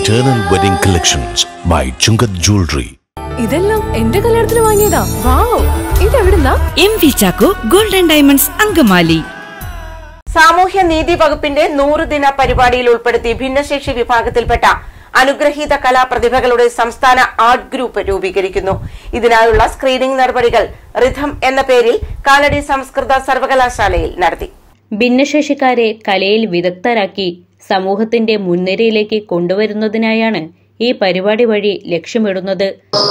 Eternal Wedding Collections by Chungat Jewelry. ഇതെല്ലാം എന്റെ കല്യാണത്തിന് വാങ്ങിയതാ വാവ് ഇതെവിടുന്നാ എം വി ചാക്കോ ഗോൾഡൻ ഡയമണ്ട്സ് അങ്കമാലി സാമൂഹ്യ നീതി വകുപ്പിന്റെ നൂറ് ദിന പരിപാടിയിൽ ഉൾപ്പെടുത്തി ഭിന്നശേഷി വിഭാഗത്തിൽപ്പെട്ട അനുഗ്രഹീത കലാപ്രതിഭകളുടെ സംസ്ഥാന ആർട്ട് ഗ്രൂപ്പ് രൂപീകരിക്കുന്നു ഇതിനായുള്ള സ്ക്രീനിംഗ് നടപടികൾ റിഥം എന്ന പേരിൽ കാലടി സംസ്കൃത സർവകലാശാലയിൽ നടത്തി ഭിന്നശേഷിക്കാരെ കലയിൽ വിദഗ്ധരാക്കി സമൂഹത്തിന്റെ മുൻനിരയിലേക്ക് കൊണ്ടുവരുന്നതിനായാണ് ഈ പരിപാടി വഴി ലക്ഷ്യമിടുന്നത്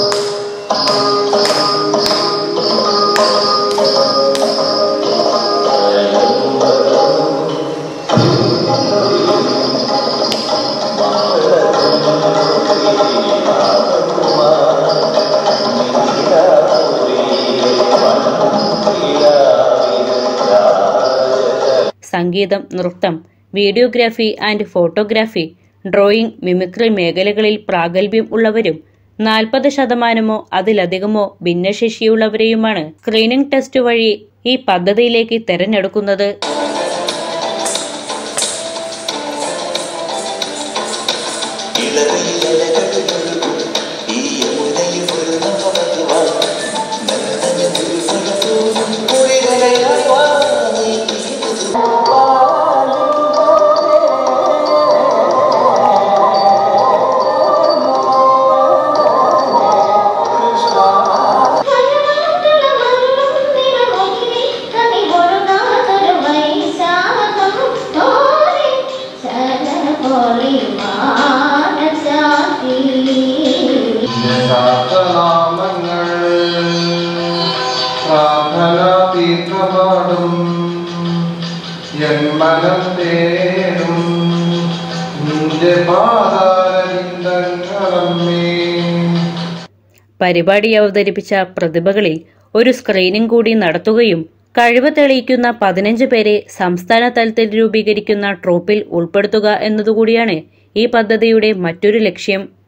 സംഗീതം നൃത്തം videography and photography drawing mimicry മേഖലകളിൽ പ്രാഗൽഭ്യം ഉള്ളവരും നാൽപ്പത് ശതമാനമോ അതിലധികമോ ഭിന്നശേഷിയുള്ളവരെയുമാണ് സ്ക്രീനിംഗ് ടെസ്റ്റ് വഴി ഈ പദ്ധതിയിലേക്ക് തെരഞ്ഞെടുക്കുന്നത് ശാസ്ത്രനാമങ്ങൾ പ്രാർത്ഥന തീർത്ഥപാടും ജന്മനം തേടും നിന്റെ പാതാരവിന്ദങ്ങളമ്മേ പരിപാടി അവതരിപ്പിച്ച പ്രതിഭകളിൽ ഒരു സ്ക്രീനിംഗ് കൂടി നടത്തുകയും കഴിവ് തെളിയിക്കുന്ന പതിനഞ്ച് പേരെ സംസ്ഥാന തലത്തിൽ രൂപീകരിക്കുന്ന ട്രോപ്പിൽ ഉൾപ്പെടുത്തുക എന്നതുകൂടിയാണ് ഈ പദ്ധതിയുടെ മറ്റൊരു ലക്ഷ്യം